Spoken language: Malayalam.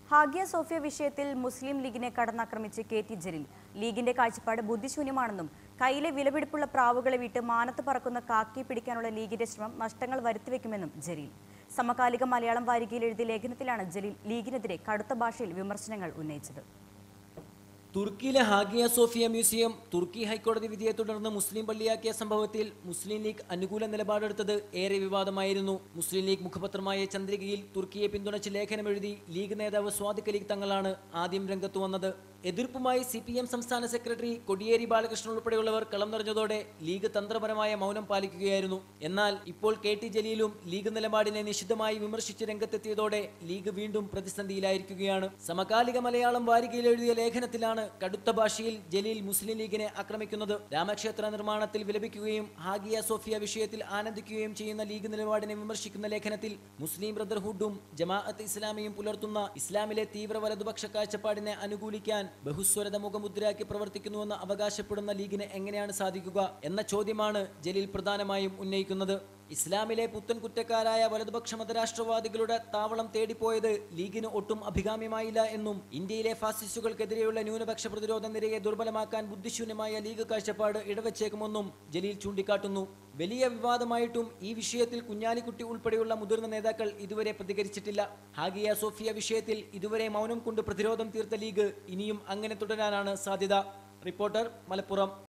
ഹാഗിയ സോഫിയ വിഷയത്തിൽ മുസ്ലിം ലീഗിനെ കടന്നാക്രമിച്ച് കെ ടി ജലീൽ ലീഗിന്റെ കാഴ്ചപ്പാട് ബുദ്ധിശൂന്യമാണെന്നും കയ്യിലെ വിലപിടിപ്പുള്ള പ്രാവുകളെ വിട്ട് മാനത്ത് പറക്കുന്ന കാക്കി പിടിക്കാനുള്ള ലീഗിന്റെ ശ്രമം നഷ്ടങ്ങൾ വരുത്തിവെക്കുമെന്നും ജലീൽ സമകാലിക മലയാളം വാരികയിൽ എഴുതിയ ലേഖനത്തിലാണ് ജലീൽ ലീഗിനെതിരെ കടുത്ത ഭാഷയിൽ വിമർശനങ്ങൾ ഉന്നയിച്ചത് തുർക്കിയിലെ ഹാഗിയ സോഫിയ മ്യൂസിയം തുർക്കി ഹൈക്കോടതി വിധിയെ തുടർന്ന് മുസ്ലിം പള്ളിയാക്കിയ സംഭവത്തിൽ മുസ്ലിം ലീഗ് അനുകൂല നിലപാടെടുത്തത് ഏറെ വിവാദമായിരുന്നു മുസ്ലിം ലീഗ് മുഖപത്രമായ ചന്ദ്രികയിൽ തുർക്കിയെ പിന്തുണച്ച് ലേഖനമെഴുതി ലീഗ് നേതാവ് സ്വാദിഖ് അലി തങ്ങളാണ് ആദ്യം രംഗത്തു വന്നത് എതിർപ്പുമായി സി പി എം സംസ്ഥാന സെക്രട്ടറി കൊടിയേരി ബാലകൃഷ്ണൻ ഉൾപ്പെടെയുള്ളവർ കളം നിറഞ്ഞതോടെ ലീഗ് തന്ത്രപരമായ മൗനം പാലിക്കുകയായിരുന്നു എന്നാൽ ഇപ്പോൾ കെ ടി ജലീലും ലീഗ് നിലപാടിനെ നിശിതമായി വിമർശിച്ച് രംഗത്തെത്തിയതോടെ ലീഗ് വീണ്ടും പ്രതിസന്ധിയിലായിരിക്കുകയാണ് സമകാലിക മലയാളം വാരികയിൽ എഴുതിയ ലേഖനത്തിലാണ് കടുത്ത ഭാഷയിൽ ജലീൽ മുസ്ലിം ലീഗിനെ ആക്രമിക്കുന്നത് രാമക്ഷേത്ര നിർമ്മാണത്തിൽ വിലപിക്കുകയും ഹാഗിയ സോഫിയ വിഷയത്തിൽ ആനന്ദിക്കുകയും ചെയ്യുന്ന ലീഗ് നിലപാടിനെ വിമർശിക്കുന്ന ലേഖനത്തിൽ മുസ്ലിം ബ്രദർഹുഡും ജമാഅത്ത് ഇസ്ലാമിയും പുലർത്തുന്ന ഇസ്ലാമിലെ തീവ്ര വലതുപക്ഷ കാഴ്ചപ്പാടിനെ അനുകൂലിക്കാൻ ബഹുസ്വരത മുഖമുദ്രയാക്കി പ്രവർത്തിക്കുന്നുവെന്ന് അവകാശപ്പെടുന്ന ലീഗിന് എങ്ങനെയാണ് സാധിക്കുക എന്ന ചോദ്യമാണ് ജലീൽ പ്രധാനമായും ഉന്നയിക്കുന്നത് ഇസ്ലാമിലെ പുത്തൻ കുറ്റക്കാരായ വലതുപക്ഷ മതരാഷ്ട്രവാദികളുടെ താവളം തേടിപ്പോയത് ലീഗിന് ഒട്ടും അഭികാമ്യമായില്ല എന്നും ഇന്ത്യയിലെ ഫാസിസ്റ്റുകൾക്കെതിരെയുള്ള ന്യൂനപക്ഷ പ്രതിരോധ നിരയെ ദുർബലമാക്കാൻ ബുദ്ധിശൂന്യമായ ലീഗ് കാഴ്ചപ്പാട് ഇടവച്ചേക്കുമെന്നും ജലീൽ ചൂണ്ടിക്കാട്ടുന്നു വലിയ വിവാദമായിട്ടും ഈ വിഷയത്തിൽ കുഞ്ഞാലിക്കുട്ടി ഉൾപ്പെടെയുള്ള മുതിർന്ന നേതാക്കൾ ഇതുവരെ പ്രതികരിച്ചിട്ടില്ല ഹാഗിയ സോഫിയ വിഷയത്തിൽ ഇതുവരെ മൗനം കൊണ്ട് പ്രതിരോധം തീർത്ത ലീഗ് ഇനിയും അങ്ങനെ തുടരാനാണ് സാധ്യത റിപ്പോർട്ടർ മലപ്പുറം